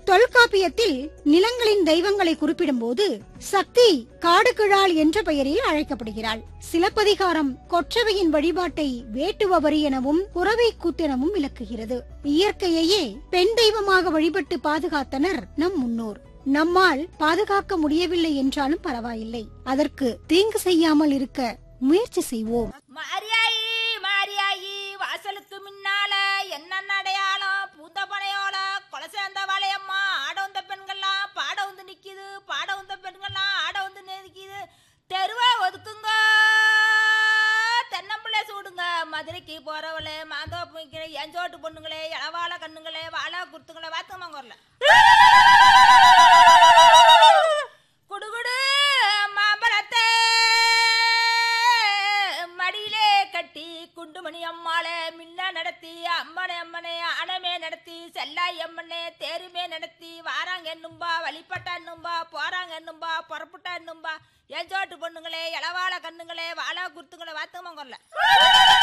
தொல்காப்பியத்தில் நிலங்களின் தெய்வங்களை குறிப்பிடும்போது சக்தி காடுகிழாள் என்ற பெயரில் அழைக்கப்படுகிறாள் சிலப்பதிகாரம் கொற்றவையின் வழிபாட்டை வேட்டுவவரி எனவும் குறவை கூத்தெனவும் விளக்குகிறது இயற்கையையே பெண் தெய்வமாக வழிபட்டு பாதுகாத்தனர் நம் முன்னோர் நம்மால் பாதுகாக்க முடியவில்லை என்றாலும் பரவாயில்லை அதற்கு தீங்கு செய்யாமல் இருக்க முயற்சி செய்வோம் மாரியாயி மாரியாயி வாசலுக்கு முன்னால என்ன அடையாளம் பூந்த பனையோல கொலை சேர்ந்த வாழையம்மா ஆட வந்த பெண்கள்லாம் பாட வந்து நிக்குது பாட வந்த பெண்கள்லாம் ஆட வந்து நிக்குது தெருவா ஒதுக்குங்க தென்னம்பிள்ளை சூடுங்க மதுரைக்கு போறவளே மாந்தோப்பு வைக்கிற எஞ்சோட்டு பொண்ணுங்களே இளவாழ கண்ணுங்களே வாழா குத்துங்களே வாத்துமாங்க வரல குடுகுடு மாம்பழத்தை மடியிலே கட்டி குண்டுமணி அம்மாளே மின்ன நடத்தி அம்மனை அம்மனே அணமே நடத்தி செல்லாய் அம்மனே தேருமே நடத்தி வாராங்க என்னும்பா வழிபட்ட என்னும்பா போறாங்க என்னும்பா புறப்பட்ட என்னும்பா எஞ்சோட்டு பொண்ணுங்களே இளவாழ கண்ணுங்களே வாழா குத்துங்களே வாத்துமாங்கல்ல